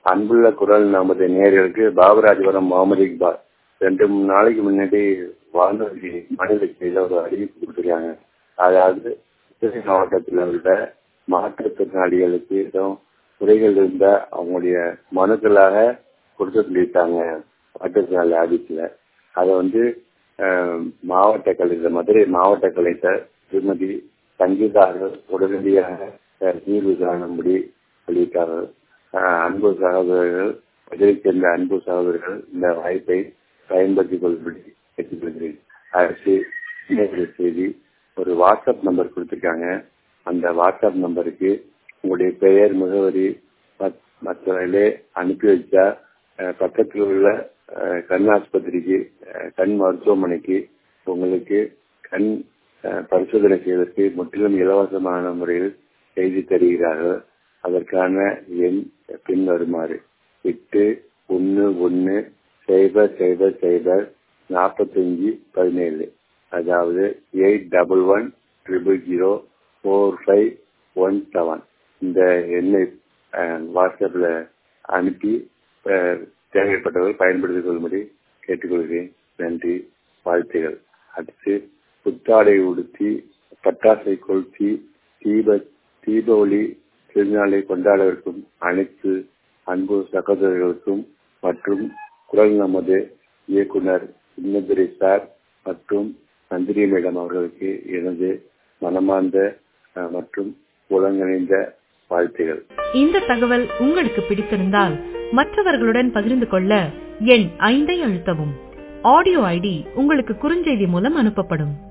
அன்புள்ள குரல் நமது நேர்களுக்கு பாபராஜபுரம் முகமது இக்பால் ரெண்டு மூணு நாளைக்கு முன்னாடி வானொலி மாநில செய்தியில் ஒரு அறிவிப்பு கொடுத்துருக்காங்க அதாவது திருச்சி மாவட்டத்தில் உள்ள மாற்றுத்திறனாளிகளுக்கு ஏதோ குறைகள் இருந்தா அவங்களுடைய மனுக்களாக கொடுக்க சொல்லியிருக்காங்க மாற்றுத்திறனாளி ஆபீஸ்ல அதை வந்து மாவட்ட கலெக்டர் மதுரை மாவட்ட கலெக்டர் திருமதி சங்கீதார்கள் உடனடியாக தீர்வு காணும்படி சொல்லியிருக்காங்க அன்பு சகோதரர்கள் மதுரை சேர்ந்த அன்பு சகோதரர்கள் இந்த வாய்ப்பை பயன்படுத்திக் கொள்ளும்படி கேட்டுக்கொள்கிறேன் அரசு செய்தி ஒரு வாட்ஸ்அப் நம்பர் கொடுத்துருக்காங்க அந்த வாட்ஸ்அப் நம்பருக்கு உங்களுடைய பெயர் முகவரி மற்றவர்களே அனுப்பி வச்சா பக்கத்தில் உள்ள கண் ஆஸ்பத்திரிக்கு கண் மருத்துவமனைக்கு உங்களுக்கு கண் பரிசோதனை செய்வதற்கு முற்றிலும் இலவசமான முறையில் செய்து தருகிறார்கள் அதற்கான எண் பின் வருமாறு எட்டு ஒன்று ஒன்று சைபர் சைபர் சைபர் நாற்பத்தஞ்சு பதினேழு அதாவது eight double one triple zero four five one seven இந்த எண்ணை வாட்ஸ்அப்பில் அனுப்பி தேவைப்பட்டவர்கள் பயன்படுத்திக் கொள்ளும்படி கேட்டுக்கொள்கிறேன் நன்றி வாழ்த்துகள் அடுத்து புத்தாடை உடுத்தி பட்டாசை கொளுத்தி தீப தீபாவளி திருநாளை கொண்டாடவிருக்கும் அனைத்து அன்பு சகோதரர்களுக்கும் மற்றும் குரல் நமது இயக்குனர் சின்னதுரை சார் மற்றும் நந்திரி மேடம் அவர்களுக்கு எனது மனமார்ந்த மற்றும் உலகணிந்த வாழ்த்துகள் இந்த தகவல் உங்களுக்கு பிடித்திருந்தால் மற்றவர்களுடன் பகிர்ந்து கொள்ள எண் ஐந்தை அழுத்தவும் ஆடியோ ஐடி உங்களுக்கு குறுஞ்செய்தி மூலம் அனுப்பப்படும்